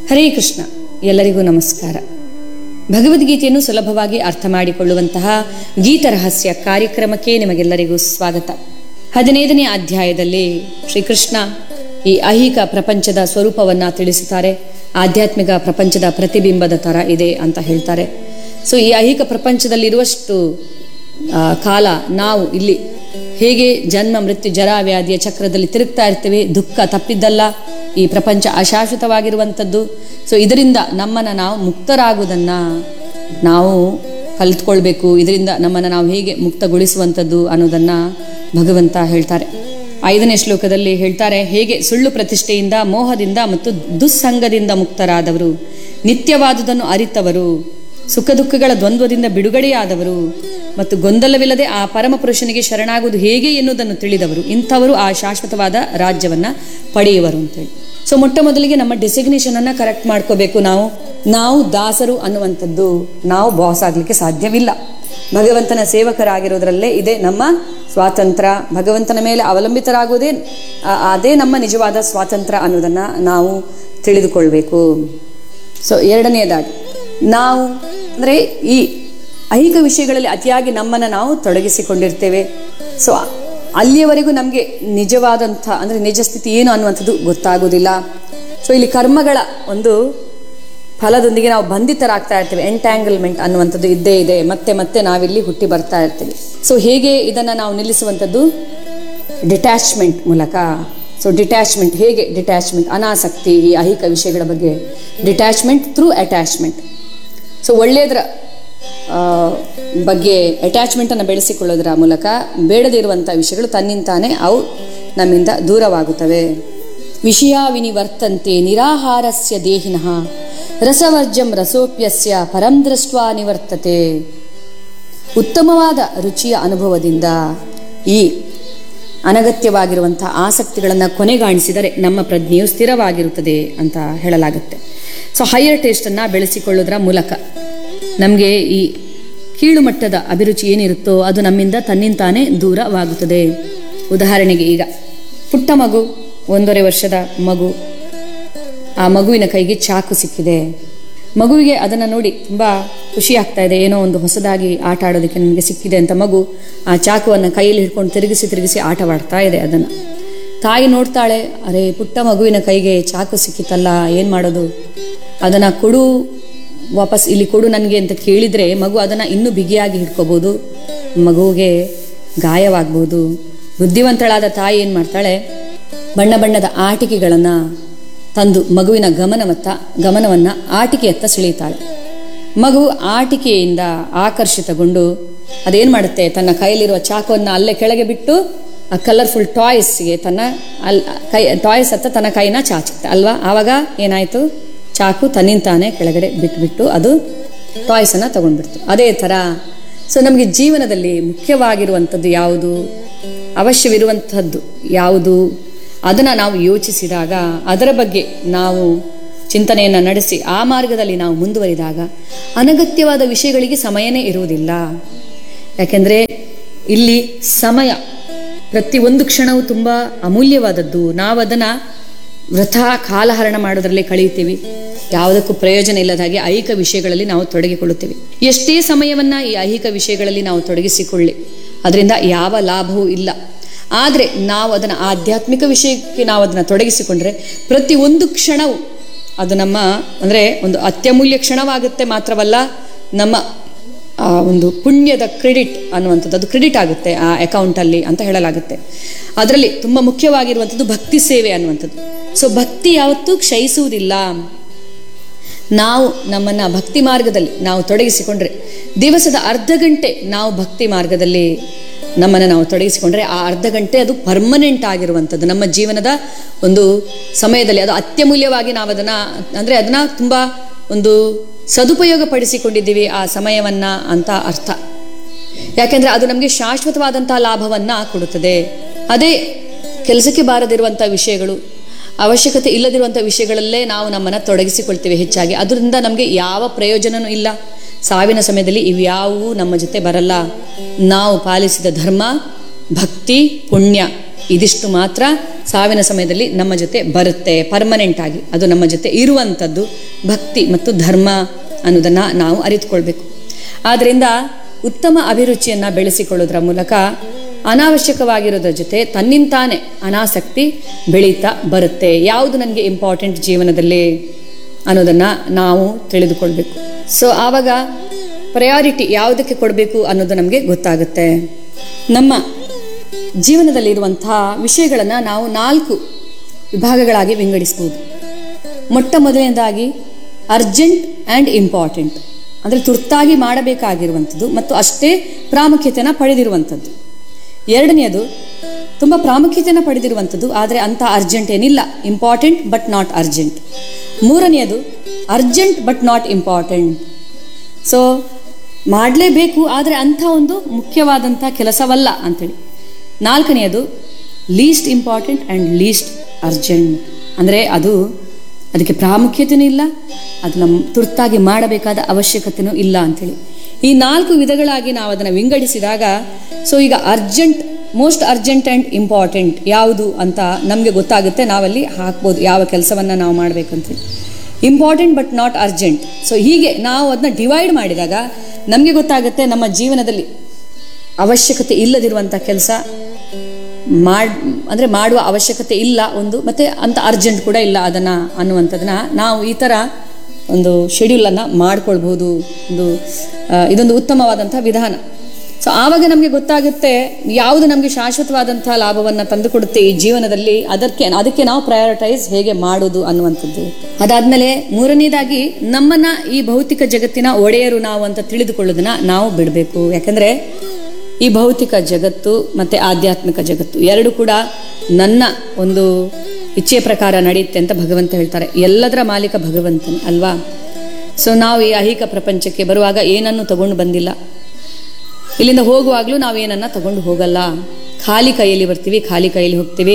ಹರೇ ಕೃಷ್ಣ ಎಲ್ಲರಿಗೂ ನಮಸ್ಕಾರ ಭಗವದ್ಗೀತೆಯನ್ನು ಸುಲಭವಾಗಿ ಅರ್ಥ ಮಾಡಿಕೊಳ್ಳುವಂತಹ ಗೀತರಹಸ್ಯ ಕಾರ್ಯಕ್ರಮಕ್ಕೆ ನಿಮಗೆಲ್ಲರಿಗೂ ಸ್ವಾಗತ ಹದಿನೈದನೇ ಅಧ್ಯಾಯದಲ್ಲಿ ಶ್ರೀಕೃಷ್ಣ ಈ ಐಹಿಕ ಪ್ರಪಂಚದ ಸ್ವರೂಪವನ್ನ ತಿಳಿಸುತ್ತಾರೆ ಆಧ್ಯಾತ್ಮಿಕ ಪ್ರಪಂಚದ ಪ್ರತಿಬಿಂಬದ ತರ ಇದೆ ಅಂತ ಹೇಳ್ತಾರೆ ಸೊ ಈ ಐಹಿಕ ಪ್ರಪಂಚದಲ್ಲಿರುವಷ್ಟು ಆ, ಕಾಲ ನಾವು ಇಲ್ಲಿ ಹೇಗೆ ಜನ್ಮ ಮೃತ್ಯು ಜರ ವ್ಯಾಧಿಯ ಚಕ್ರದಲ್ಲಿ ತಿರುಗ್ತಾ ಇರ್ತೇವೆ ದುಃಖ ತಪ್ಪಿದ್ದಲ್ಲ ಈ ಪ್ರಪಂಚ ಅಶಾಶ್ವತವಾಗಿರುವಂಥದ್ದು ಸೊ ಇದರಿಂದ ನಮ್ಮನ್ನು ನಾವು ಮುಕ್ತರಾಗುವುದನ್ನ ನಾವು ಕಲಿತ್ಕೊಳ್ಬೇಕು ಇದರಿಂದ ನಮ್ಮನ್ನು ನಾವು ಹೇಗೆ ಮುಕ್ತಗೊಳಿಸುವಂಥದ್ದು ಅನ್ನೋದನ್ನ ಭಗವಂತ ಹೇಳ್ತಾರೆ ಐದನೇ ಶ್ಲೋಕದಲ್ಲಿ ಹೇಳ್ತಾರೆ ಹೇಗೆ ಸುಳ್ಳು ಪ್ರತಿಷ್ಠೆಯಿಂದ ಮೋಹದಿಂದ ಮತ್ತು ದುಸ್ಸಂಗದಿಂದ ಮುಕ್ತರಾದವರು ನಿತ್ಯವಾದುದನ್ನು ಅರಿತವರು ಸುಖ ದುಃಖಗಳ ದ್ವಂದ್ವದಿಂದ ಬಿಡುಗಡೆಯಾದವರು ಮತ್ತು ಗೊಂದಲವಿಲ್ಲದೆ ಆ ಪರಮ ಪುರುಷನಿಗೆ ಶರಣಾಗುವುದು ಹೇಗೆ ಎನ್ನುವುದನ್ನು ತಿಳಿದವರು ಇಂಥವರು ಆ ಶಾಶ್ವತವಾದ ರಾಜ್ಯವನ್ನ ಪಡೆಯುವರು ಅಂತೇಳಿ ಸೊ ಮೊಟ್ಟ ಮೊದಲಿಗೆ ನಮ್ಮ ಡೆಸಿಗ್ನೇಷನ್ ಅನ್ನ ಕರೆಕ್ಟ್ ಮಾಡ್ಕೋಬೇಕು ನಾವು ನಾವು ದಾಸರು ಅನ್ನುವಂಥದ್ದು ನಾವು ಬಾಸ್ ಆಗ್ಲಿಕ್ಕೆ ಸಾಧ್ಯವಿಲ್ಲ ಭಗವಂತನ ಸೇವಕರಾಗಿರೋದ್ರಲ್ಲೇ ಇದೆ ನಮ್ಮ ಸ್ವಾತಂತ್ರ್ಯ ಭಗವಂತನ ಮೇಲೆ ಅವಲಂಬಿತರಾಗುವುದೇ ಆ- ಅದೇ ನಮ್ಮ ನಿಜವಾದ ಸ್ವಾತಂತ್ರ್ಯ ಅನ್ನೋದನ್ನ ನಾವು ತಿಳಿದುಕೊಳ್ಬೇಕು ಸೊ ಎರಡನೆಯದಾಗಿ ನಾವು ಅಂದರೆ ಈ ಐಹಿಕ ವಿಷಯಗಳಲ್ಲಿ ಅತಿಯಾಗಿ ನಮ್ಮನ್ನು ನಾವು ತೊಡಗಿಸಿಕೊಂಡಿರ್ತೇವೆ ಸೊ ಅಲ್ಲಿಯವರೆಗೂ ನಮಗೆ ನಿಜವಾದಂಥ ಅಂದರೆ ನಿಜ ಸ್ಥಿತಿ ಏನು ಅನ್ನುವಂಥದ್ದು ಗೊತ್ತಾಗೋದಿಲ್ಲ ಸೊ ಇಲ್ಲಿ ಕರ್ಮಗಳ ಒಂದು ಫಲದೊಂದಿಗೆ ನಾವು ಬಂಧಿತರಾಗ್ತಾ ಇರ್ತೇವೆ ಎಂಟ್ಯಾಂಗಲ್ಮೆಂಟ್ ಅನ್ನುವಂಥದ್ದು ಇದ್ದೇ ಇದೆ ಮತ್ತೆ ಮತ್ತೆ ನಾವಿಲ್ಲಿ ಹುಟ್ಟಿ ಬರ್ತಾ ಇರ್ತೀವಿ ಸೊ ಹೇಗೆ ಇದನ್ನು ನಾವು ನಿಲ್ಲಿಸುವಂಥದ್ದು ಡಿಟ್ಯಾಚ್ಮೆಂಟ್ ಮೂಲಕ ಸೊ ಡಿಟ್ಯಾಚ್ಮೆಂಟ್ ಹೇಗೆ ಡಿಟ್ಯಾಚ್ಮೆಂಟ್ ಅನಾಸಕ್ತಿ ಈ ಐಹಿಕ ವಿಷಯಗಳ ಬಗ್ಗೆ ಡಿಟ್ಯಾಚ್ಮೆಂಟ್ ಥ್ರೂ ಅಟ್ಯಾಚ್ಮೆಂಟ್ ಸೊ ಒಳ್ಳೆಯದರ ಆ, ಬಗ್ಗೆ ಅಟ್ಯಾಚ್ಮೆಂಟನ್ನು ಬೆಳೆಸಿಕೊಳ್ಳೋದರ ಮೂಲಕ ಬೇಡದಿರುವಂಥ ವಿಷಯಗಳು ತನ್ನಿಂತಾನೇ ಅವು ನಮ್ಮಿಂದ ದೂರವಾಗುತ್ತವೆ ವಿಷಯ ವಿನಿವರ್ತಂತೆ ನಿರಾಹಾರಸ್ಯ ದೇಹಿನಃ ರಸವರ್ಜಂ ರಸೋಪ್ಯಸ್ಯ ಪರಂ ದೃಷ್ಟ್ವಾ ನಿವರ್ತತೆ ಉತ್ತಮವಾದ ರುಚಿಯ ಅನುಭವದಿಂದ ಈ ಅನಗತ್ಯವಾಗಿರುವಂತಹ ಆಸಕ್ತಿಗಳನ್ನು ಕೊನೆಗಾಣಿಸಿದರೆ ನಮ್ಮ ಪ್ರಜ್ಞೆಯು ಸ್ಥಿರವಾಗಿರುತ್ತದೆ ಅಂತ ಹೇಳಲಾಗುತ್ತೆ ಸೊ ಹೈಯರ್ ಟೇಸ್ಟನ್ನು ಬೆಳೆಸಿಕೊಳ್ಳೋದರ ಮೂಲಕ ನಮಗೆ ಈ ಕೀಳು ಮಟ್ಟದ ಅಭಿರುಚಿ ಏನಿರುತ್ತೋ ಅದು ನಮ್ಮಿಂದ ತನ್ನಿಂತಾನೇ ದೂರವಾಗುತ್ತದೆ ಉದಾಹರಣೆಗೆ ಈಗ ಪುಟ್ಟ ಮಗು ಒಂದೂವರೆ ವರ್ಷದ ಮಗು ಆ ಮಗುವಿನ ಕೈಗೆ ಚಾಕು ಸಿಕ್ಕಿದೆ ಮಗುವಿಗೆ ಅದನ್ನು ನೋಡಿ ತುಂಬ ಖುಷಿ ಆಗ್ತಾ ಇದೆ ಏನೋ ಒಂದು ಹೊಸದಾಗಿ ಆಟ ಆಡೋದಕ್ಕೆ ನನಗೆ ಸಿಕ್ಕಿದೆ ಅಂತ ಮಗು ಆ ಚಾಕುವನ್ನು ಕೈಯಲ್ಲಿ ಹಿಡ್ಕೊಂಡು ತಿರುಗಿಸಿ ತಿರುಗಿಸಿ ಆಟವಾಡ್ತಾ ಇದೆ ಅದನ್ನು ತಾಯಿ ನೋಡ್ತಾಳೆ ಅರೆ ಪುಟ್ಟ ಮಗುವಿನ ಕೈಗೆ ಚಾಕು ಸಿಕ್ಕಿತಲ್ಲ ಏನು ಮಾಡೋದು ಅದನ್ನು ಕೊಡು ವಾಪಸ್ ಇಲ್ಲಿ ಕೊಡು ನನಗೆ ಅಂತ ಕೇಳಿದರೆ ಮಗು ಅದನ್ನು ಇನ್ನೂ ಬಿಗಿಯಾಗಿ ಹಿಡ್ಕೋಬೋದು ಮಗುವಿಗೆ ಗಾಯವಾಗ್ಬೋದು ಬುದ್ಧಿವಂತಳಾದ ತಾಯಿ ಏನು ಮಾಡ್ತಾಳೆ ಬಣ್ಣ ಬಣ್ಣದ ಆಟಿಕೆಗಳನ್ನು ತಂದು ಮಗುವಿನ ಗಮನವತ್ತ ಗಮನವನ್ನು ಆಟಿಕೆಯತ್ತ ಸೆಳೆಯುತ್ತಾಳೆ ಮಗು ಆಟಿಕೆಯಿಂದ ಆಕರ್ಷಿತಗೊಂಡು ಅದೇನು ಮಾಡುತ್ತೆ ತನ್ನ ಕೈಯಲ್ಲಿರುವ ಚಾಕುವನ್ನು ಅಲ್ಲೇ ಕೆಳಗೆ ಬಿಟ್ಟು ಆ ಕಲರ್ಫುಲ್ ಟಾಯ್ಸ್ಗೆ ತನ್ನ ಅಲ್ ಕೈ ಟಾಯ್ಸ್ ಹತ್ತ ತನ್ನ ಕೈನ ಚಾಚುತ್ತೆ ಅಲ್ವಾ ಆವಾಗ ಏನಾಯಿತು ಚಾಕು ತನ್ನಿಂತಾನೆ ಕೆಳಗಡೆ ಬಿಟ್ಬಿಟ್ಟು ಅದು ಟಾಯ್ಸನ್ನು ತಗೊಂಡ್ಬಿಡ್ತು ಅದೇ ಥರ ಸೊ ನಮಗೆ ಜೀವನದಲ್ಲಿ ಮುಖ್ಯವಾಗಿರುವಂಥದ್ದು ಯಾವುದು ಅವಶ್ಯವಿರುವಂಥದ್ದು ಯಾವುದು ಅದನ್ನು ನಾವು ಯೋಚಿಸಿದಾಗ ಅದರ ಬಗ್ಗೆ ನಾವು ಚಿಂತನೆಯನ್ನು ನಡೆಸಿ ಆ ಮಾರ್ಗದಲ್ಲಿ ನಾವು ಮುಂದುವರಿದಾಗ ಅನಗತ್ಯವಾದ ವಿಷಯಗಳಿಗೆ ಸಮಯನೇ ಇರುವುದಿಲ್ಲ ಯಾಕೆಂದರೆ ಇಲ್ಲಿ ಸಮಯ ಪ್ರತಿಯೊಂದು ಕ್ಷಣವೂ ತುಂಬ ಅಮೂಲ್ಯವಾದದ್ದು ನಾವು ಅದನ್ನು ವೃಥಾ ಕಾಲಹರಣ ಮಾಡೋದ್ರಲ್ಲೇ ಕಳೆಯುತ್ತೀವಿ ಯಾವುದಕ್ಕೂ ಪ್ರಯೋಜನ ಇಲ್ಲದ ಹಾಗೆ ಐಹಿಕ ವಿಷಯಗಳಲ್ಲಿ ನಾವು ತೊಡಗಿಕೊಳ್ಳುತ್ತೇವೆ ಎಷ್ಟೇ ಸಮಯವನ್ನ ಈ ಐಹಿಕ ವಿಷಯಗಳಲ್ಲಿ ನಾವು ತೊಡಗಿಸಿಕೊಳ್ಳಿ ಅದರಿಂದ ಯಾವ ಲಾಭವೂ ಇಲ್ಲ ಆದರೆ ನಾವು ಅದನ್ನು ಆಧ್ಯಾತ್ಮಿಕ ವಿಷಯಕ್ಕೆ ನಾವು ಅದನ್ನು ತೊಡಗಿಸಿಕೊಂಡ್ರೆ ಪ್ರತಿ ಒಂದು ಕ್ಷಣವು ಅದು ನಮ್ಮ ಅಂದರೆ ಒಂದು ಅತ್ಯಮೂಲ್ಯ ಕ್ಷಣವಾಗುತ್ತೆ ಮಾತ್ರವಲ್ಲ ನಮ್ಮ ಆ ಒಂದು ಪುಣ್ಯದ ಕ್ರೆಡಿಟ್ ಅನ್ನುವಂಥದ್ದು ಅದು ಕ್ರೆಡಿಟ್ ಆಗುತ್ತೆ ಆ ಅಕೌಂಟಲ್ಲಿ ಅಂತ ಹೇಳಲಾಗುತ್ತೆ ಅದರಲ್ಲಿ ತುಂಬ ಮುಖ್ಯವಾಗಿರುವಂಥದ್ದು ಭಕ್ತಿ ಸೇವೆ ಅನ್ನುವಂಥದ್ದು ಸೊ ಭಕ್ತಿ ಯಾವತ್ತೂ ಕ್ಷಯಿಸುವುದಿಲ್ಲ ನಾವು ನಮ್ಮನ್ನು ಭಕ್ತಿ ಮಾರ್ಗದಲ್ಲಿ ನಾವು ತೊಡಗಿಸಿಕೊಂಡ್ರೆ ದಿವಸದ ಅರ್ಧ ಗಂಟೆ ನಾವು ಭಕ್ತಿ ಮಾರ್ಗದಲ್ಲಿ ನಮ್ಮನ್ನು ನಾವು ತೊಡಗಿಸಿಕೊಂಡ್ರೆ ಆ ಅರ್ಧ ಗಂಟೆ ಅದು ಪರ್ಮನೆಂಟ್ ಆಗಿರುವಂಥದ್ದು ನಮ್ಮ ಜೀವನದ ಒಂದು ಸಮಯದಲ್ಲಿ ಅದು ಅತ್ಯಮೂಲ್ಯವಾಗಿ ನಾವು ಅದನ್ನು ಅಂದರೆ ಅದನ್ನು ತುಂಬ ಒಂದು ಸದುಪಯೋಗ ಪಡಿಸಿಕೊಂಡಿದ್ದೀವಿ ಆ ಸಮಯವನ್ನ ಅಂತ ಅರ್ಥ ಯಾಕೆಂದ್ರೆ ಅದು ನಮಗೆ ಶಾಶ್ವತವಾದಂತಹ ಲಾಭವನ್ನ ಕೊಡುತ್ತದೆ ಅದೇ ಕೆಲಸಕ್ಕೆ ಬಾರದಿರುವಂಥ ವಿಷಯಗಳು ಅವಶ್ಯಕತೆ ಇಲ್ಲದಿರುವಂಥ ವಿಷಯಗಳಲ್ಲೇ ನಾವು ನಮ್ಮನ್ನು ತೊಡಗಿಸಿಕೊಳ್ತೇವೆ ಹೆಚ್ಚಾಗಿ ಅದರಿಂದ ನಮಗೆ ಯಾವ ಪ್ರಯೋಜನವೂ ಇಲ್ಲ ಸಾವಿನ ಸಮಯದಲ್ಲಿ ಇವ್ಯಾವುವೂ ನಮ್ಮ ಜೊತೆ ಬರಲ್ಲ ನಾವು ಪಾಲಿಸಿದ ಧರ್ಮ ಭಕ್ತಿ ಪುಣ್ಯ ಇದಿಷ್ಟು ಮಾತ್ರ ಸಾವಿನ ಸಮಯದಲ್ಲಿ ನಮ್ಮ ಜೊತೆ ಬರುತ್ತೆ ಪರ್ಮನೆಂಟ್ ಆಗಿ ಅದು ನಮ್ಮ ಜೊತೆ ಇರುವಂಥದ್ದು ಭಕ್ತಿ ಮತ್ತು ಧರ್ಮ ಅನ್ನೋದನ್ನು ನಾವು ಅರಿತುಕೊಳ್ಬೇಕು ಆದ್ದರಿಂದ ಉತ್ತಮ ಅಭಿರುಚಿಯನ್ನು ಬೆಳೆಸಿಕೊಳ್ಳೋದ್ರ ಮೂಲಕ ಅನಾವಶ್ಯಕವಾಗಿರೋದ್ರ ಜೊತೆ ತನ್ನಿಂತಾನೆ ಅನಾಸಕ್ತಿ ಬೆಳೀತಾ ಬರುತ್ತೆ ಯಾವುದು ನನಗೆ ಇಂಪಾರ್ಟೆಂಟ್ ಜೀವನದಲ್ಲಿ ಅನ್ನೋದನ್ನು ನಾವು ತಿಳಿದುಕೊಳ್ಬೇಕು ಸೊ ಆವಾಗ ಪ್ರಯಾರಿಟಿ ಯಾವುದಕ್ಕೆ ಕೊಡಬೇಕು ಅನ್ನೋದು ನಮಗೆ ಗೊತ್ತಾಗುತ್ತೆ ನಮ್ಮ ಜೀವನದಲ್ಲಿರುವಂತಹ ವಿಷಯಗಳನ್ನು ನಾವು ನಾಲ್ಕು ವಿಭಾಗಗಳಾಗಿ ವಿಂಗಡಿಸ್ಬೋದು ಮೊಟ್ಟ ಮೊದಲನೇದಾಗಿ ಅರ್ಜೆಂಟ್ ಆ್ಯಂಡ್ ಇಂಪಾರ್ಟೆಂಟ್ ಅಂದರೆ ತುರ್ತಾಗಿ ಮಾಡಬೇಕಾಗಿರುವಂಥದ್ದು ಮತ್ತು ಅಷ್ಟೇ ಪ್ರಾಮುಖ್ಯತೆಯನ್ನು ಪಡೆದಿರುವಂಥದ್ದು ಎರಡನೆಯದು ತುಂಬ ಪ್ರಾಮುಖ್ಯತೆಯನ್ನು ಪಡೆದಿರುವಂಥದ್ದು ಆದರೆ ಅಂಥ ಅರ್ಜೆಂಟ್ ಏನಿಲ್ಲ ಇಂಪಾರ್ಟೆಂಟ್ ಬಟ್ ನಾಟ್ ಅರ್ಜೆಂಟ್ ಮೂರನೆಯದು urgent but not important so ಮಾಡಲೇಬೇಕು ಆದರೆ ಅಂಥ ಒಂದು ಮುಖ್ಯವಾದಂಥ ಕೆಲಸವಲ್ಲ ಅಂಥೇಳಿ ನಾಲ್ಕನೆಯದು least important and least urgent ಅಂದರೆ ಅದು ಅದಕ್ಕೆ ಪ್ರಾಮುಖ್ಯತೆಯೂ ಇಲ್ಲ ಅದು ನಮ್ಮ ತುರ್ತಾಗಿ ಮಾಡಬೇಕಾದ ಅವಶ್ಯಕತೆಯೂ ಇಲ್ಲ ಅಂಥೇಳಿ ಈ ನಾಲ್ಕು ವಿಧಗಳಾಗಿ ನಾವು ಅದನ್ನು ವಿಂಗಡಿಸಿದಾಗ ಸೊ ಈಗ urgent most urgent and important ಯಾವುದು ಅಂತ ನಮಗೆ ಗೊತ್ತಾಗುತ್ತೆ ನಾವಲ್ಲಿ ಹಾಕ್ಬೋದು ಯಾವ ಕೆಲಸವನ್ನು ನಾವು ಮಾಡಬೇಕಂತೇಳಿ important but not urgent so ಹೀಗೆ ನಾವು ಅದನ್ನ ಡಿವೈಡ್ ಮಾಡಿದಾಗ ನಮಗೆ ಗೊತ್ತಾಗುತ್ತೆ ನಮ್ಮ ಜೀವನದಲ್ಲಿ ಅವಶ್ಯಕತೆ ಇಲ್ಲದಿರುವಂಥ ಕೆಲಸ ಮಾಡ್ ಅಂದರೆ ಮಾಡುವ ಅವಶ್ಯಕತೆ ಇಲ್ಲ ಒಂದು ಮತ್ತು ಅಂಥ ಅರ್ಜೆಂಟ್ ಕೂಡ ಇಲ್ಲ ಅದನ್ನು ಅನ್ನುವಂಥದ್ದನ್ನ ನಾವು ಈ ಥರ ಒಂದು ಶೆಡ್ಯೂಲನ್ನು ಮಾಡ್ಕೊಳ್ಬೋದು ಒಂದು ಆ, ಇದೊಂದು ಉತ್ತಮವಾದಂಥ ವಿಧಾನ ಸೊ ಆವಾಗ ನಮಗೆ ಗೊತ್ತಾಗುತ್ತೆ ಯಾವುದು ನಮಗೆ ಶಾಶ್ವತವಾದಂಥ ಲಾಭವನ್ನು ತಂದುಕೊಡುತ್ತೆ ಈ ಜೀವನದಲ್ಲಿ ಅದಕ್ಕೆ ಅದಕ್ಕೆ ನಾವು ಪ್ರಯಾರಿಟೈಸ್ ಹೇಗೆ ಮಾಡೋದು ಅನ್ನುವಂಥದ್ದು ಅದಾದ್ಮೇಲೆ ಮೂರನೇದಾಗಿ ನಮ್ಮನ್ನ ಈ ಭೌತಿಕ ಜಗತ್ತಿನ ಒಡೆಯರು ನಾವು ಅಂತ ತಿಳಿದುಕೊಳ್ಳೋದನ್ನ ನಾವು ಬಿಡಬೇಕು ಯಾಕಂದ್ರೆ ಈ ಭೌತಿಕ ಜಗತ್ತು ಮತ್ತೆ ಆಧ್ಯಾತ್ಮಿಕ ಜಗತ್ತು ಎರಡು ಕೂಡ ನನ್ನ ಒಂದು ಇಚ್ಛೆಯ ಪ್ರಕಾರ ನಡೆಯುತ್ತೆ ಅಂತ ಭಗವಂತ ಹೇಳ್ತಾರೆ ಎಲ್ಲದರ ಮಾಲೀಕ ಭಗವಂತನೇ ಅಲ್ವಾ ಸೊ ನಾವು ಈ ಐಹಿಕ ಪ್ರಪಂಚಕ್ಕೆ ಬರುವಾಗ ಏನನ್ನು ತಗೊಂಡು ಬಂದಿಲ್ಲ ಇಲ್ಲಿಂದ ಹೋಗುವಾಗಲೂ ನಾವೇನನ್ನ ತಗೊಂಡು ಹೋಗಲ್ಲ ಖಾಲಿ ಕೈಯಲ್ಲಿ ಬರ್ತೀವಿ ಖಾಲಿ ಕೈಯಲ್ಲಿ ಹೋಗ್ತೀವಿ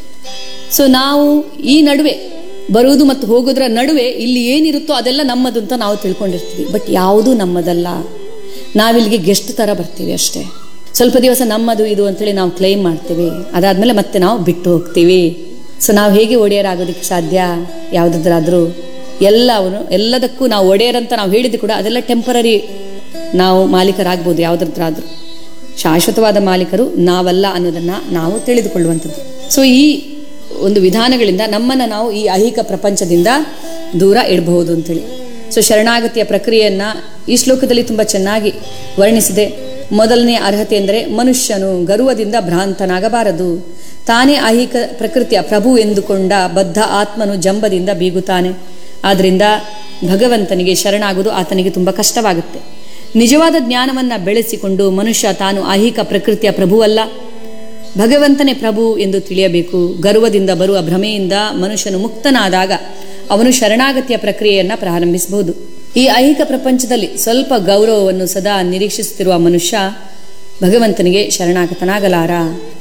ಸೊ ನಾವು ಈ ನಡುವೆ ಬರುವುದು ಮತ್ತು ಹೋಗೋದ್ರ ನಡುವೆ ಇಲ್ಲಿ ಏನಿರುತ್ತೋ ಅದೆಲ್ಲ ನಮ್ಮದು ಅಂತ ನಾವು ತಿಳ್ಕೊಂಡಿರ್ತೀವಿ ಬಟ್ ಯಾವುದೂ ನಮ್ಮದಲ್ಲ ನಾವಿಲ್ಲಿಗೆ ಗೆಸ್ಟ್ ಥರ ಬರ್ತೀವಿ ಅಷ್ಟೇ ಸ್ವಲ್ಪ ದಿವಸ ನಮ್ಮದು ಇದು ಅಂತೇಳಿ ನಾವು ಕ್ಲೈಮ್ ಮಾಡ್ತೀವಿ ಅದಾದ್ಮೇಲೆ ಮತ್ತೆ ನಾವು ಬಿಟ್ಟು ಹೋಗ್ತೀವಿ ಸೊ ನಾವು ಹೇಗೆ ಒಡೆಯರಾಗೋದಕ್ಕೆ ಸಾಧ್ಯ ಯಾವುದಾದ್ರಾದ್ರೂ ಎಲ್ಲವನ್ನು ಎಲ್ಲದಕ್ಕೂ ನಾವು ಒಡೆಯರಂತ ನಾವು ಹೇಳಿದ್ದು ಕೂಡ ಅದೆಲ್ಲ ಟೆಂಪರರಿ ನಾವು ಮಾಲೀಕರಾಗ್ಬೋದು ಯಾವುದ್ರದ್ರಾದ್ರೂ ಶಾಶ್ವತವಾದ ಮಾಲೀಕರು ನಾವಲ್ಲ ಅನ್ನೋದನ್ನ ನಾವು ತಿಳಿದುಕೊಳ್ಳುವಂಥದ್ದು ಸೊ ಈ ಒಂದು ವಿಧಾನಗಳಿಂದ ನಮ್ಮನ್ನು ನಾವು ಈ ಐಹಿಕ ಪ್ರಪಂಚದಿಂದ ದೂರ ಇಡಬಹುದು ಅಂತೇಳಿ ಸೊ ಶರಣಾಗತಿಯ ಪ್ರಕ್ರಿಯೆಯನ್ನ ಈ ಶ್ಲೋಕದಲ್ಲಿ ತುಂಬ ಚೆನ್ನಾಗಿ ವರ್ಣಿಸಿದೆ ಮೊದಲನೇ ಅರ್ಹತೆ ಎಂದರೆ ಮನುಷ್ಯನು ಗರ್ವದಿಂದ ಭ್ರಾಂತನಾಗಬಾರದು ತಾನೇ ಐಹಿಕ ಪ್ರಕೃತಿಯ ಪ್ರಭು ಎಂದುಕೊಂಡ ಬದ್ಧ ಆತ್ಮನು ಜಂಬದಿಂದ ಬೀಗುತ್ತಾನೆ ಆದ್ದರಿಂದ ಭಗವಂತನಿಗೆ ಶರಣಾಗುವುದು ಆತನಿಗೆ ತುಂಬ ಕಷ್ಟವಾಗುತ್ತೆ ನಿಜವಾದ ಜ್ಞಾನವನ್ನ ಬೆಳೆಸಿಕೊಂಡು ಮನುಷ್ಯ ತಾನು ಐಹಿಕ ಪ್ರಕೃತಿಯ ಪ್ರಭುವಲ್ಲ ಭಗವಂತನೇ ಪ್ರಭು ಎಂದು ತಿಳಿಯಬೇಕು ಗರ್ವದಿಂದ ಬರುವ ಭ್ರಮೆಯಿಂದ ಮನುಷ್ಯನು ಮುಕ್ತನಾದಾಗ ಅವನು ಶರಣಾಗತಿಯ ಪ್ರಕ್ರಿಯೆಯನ್ನ ಪ್ರಾರಂಭಿಸಬಹುದು ಈ ಐಹಿಕ ಪ್ರಪಂಚದಲ್ಲಿ ಸ್ವಲ್ಪ ಗೌರವವನ್ನು ಸದಾ ನಿರೀಕ್ಷಿಸುತ್ತಿರುವ ಮನುಷ್ಯ ಭಗವಂತನಿಗೆ ಶರಣಾಗತನಾಗಲಾರ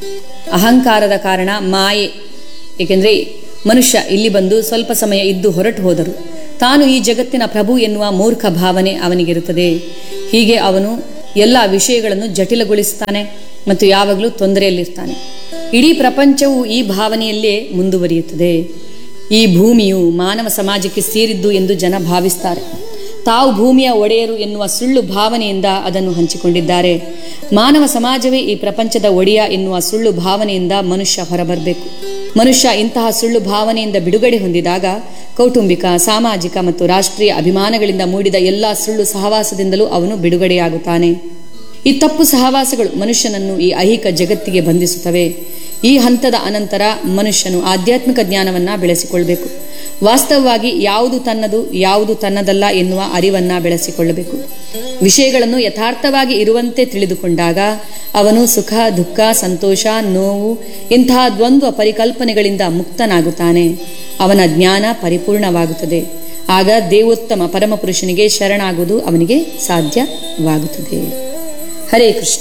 ಅಹಂಕಾರದ ಕಾರಣ ಮಾಯೆ ಏಕೆಂದರೆ ಮನುಷ್ಯ ಇಲ್ಲಿ ಬಂದು ಸ್ವಲ್ಪ ಸಮಯ ಇದ್ದು ಹೊರಟು ಹೋದರು ತಾನು ಈ ಜಗತ್ತಿನ ಪ್ರಭು ಎನ್ನುವ ಮೂರ್ಖ ಭಾವನೆ ಅವನಿಗಿರುತ್ತದೆ ಹೀಗೆ ಅವನು ಎಲ್ಲ ವಿಷಯಗಳನ್ನು ಜಟಿಲಗೊಳಿಸುತ್ತಾನೆ ಮತ್ತು ಯಾವಾಗಲೂ ತೊಂದರೆಯಲ್ಲಿರ್ತಾನೆ ಇಡೀ ಪ್ರಪಂಚವು ಈ ಭಾವನೆಯಲ್ಲೇ ಮುಂದುವರಿಯುತ್ತದೆ ಈ ಭೂಮಿಯು ಮಾನವ ಸಮಾಜಕ್ಕೆ ಸೇರಿದ್ದು ಎಂದು ಜನ ಭಾವಿಸ್ತಾರೆ ತಾವು ಭೂಮಿಯ ಒಡೆಯರು ಎನ್ನುವ ಸುಳ್ಳು ಭಾವನೆಯಿಂದ ಅದನ್ನು ಹಂಚಿಕೊಂಡಿದ್ದಾರೆ ಮಾನವ ಸಮಾಜವೇ ಈ ಪ್ರಪಂಚದ ಒಡೆಯ ಎನ್ನುವ ಸುಳ್ಳು ಭಾವನೆಯಿಂದ ಮನುಷ್ಯ ಹೊರಬರಬೇಕು ಮನುಷ್ಯ ಇಂತಹ ಸುಳ್ಳು ಭಾವನೆಯಿಂದ ಬಿಡುಗಡೆ ಹೊಂದಿದಾಗ ಕೌಟುಂಬಿಕ ಸಾಮಾಜಿಕ ಮತ್ತು ರಾಷ್ಟ್ರೀಯ ಅಭಿಮಾನಗಳಿಂದ ಮೂಡಿದ ಎಲ್ಲ ಸುಳ್ಳು ಸಹವಾಸದಿಂದಲೂ ಅವನು ಬಿಡುಗಡೆಯಾಗುತ್ತಾನೆ ಈ ತಪ್ಪು ಸಹವಾಸಗಳು ಮನುಷ್ಯನನ್ನು ಈ ಐಹಿಕ ಜಗತ್ತಿಗೆ ಬಂಧಿಸುತ್ತವೆ ಈ ಹಂತದ ಅನಂತರ ಮನುಷ್ಯನು ಆಧ್ಯಾತ್ಮಿಕ ಜ್ಞಾನವನ್ನ ಬೆಳೆಸಿಕೊಳ್ಬೇಕು ವಾಸ್ತವವಾಗಿ ಯಾವುದು ತನ್ನದು ಯಾವುದು ತನ್ನದಲ್ಲ ಎನ್ನುವ ಅರಿವನ್ನ ಬೆಳೆಸಿಕೊಳ್ಳಬೇಕು ವಿಷಯಗಳನ್ನು ಯಥಾರ್ಥವಾಗಿ ಇರುವಂತೆ ತಿಳಿದುಕೊಂಡಾಗ ಅವನು ಸುಖ ದುಃಖ ಸಂತೋಷ ನೋವು ಇಂತಹ ದ್ವಂದ್ವ ಪರಿಕಲ್ಪನೆಗಳಿಂದ ಮುಕ್ತನಾಗುತ್ತಾನೆ ಅವನ ಜ್ಞಾನ ಪರಿಪೂರ್ಣವಾಗುತ್ತದೆ ಆಗ ದೇವೋತ್ತಮ ಪರಮಪುರುಷನಿಗೆ ಶರಣಾಗುವುದು ಅವನಿಗೆ ಸಾಧ್ಯವಾಗುತ್ತದೆ ಹರೇ ಕೃಷ್ಣ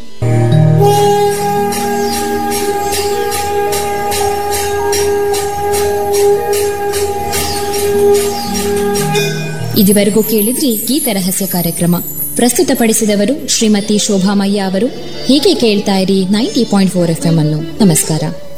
ಇದುವರೆಗೂ ಕೇಳಿದ್ರಿ ಗೀತ ರಹಸ್ಯ ಕಾರ್ಯಕ್ರಮ ಪ್ರಸ್ತುತಪಡಿಸಿದವರು ಶ್ರೀಮತಿ ಶೋಭಾಮಯ್ಯ ಅವರು ಹೀಗೆ ಕೇಳ್ತಾ ಇರಿ ninety point four F M ಅನ್ನು ನಮಸ್ಕಾರ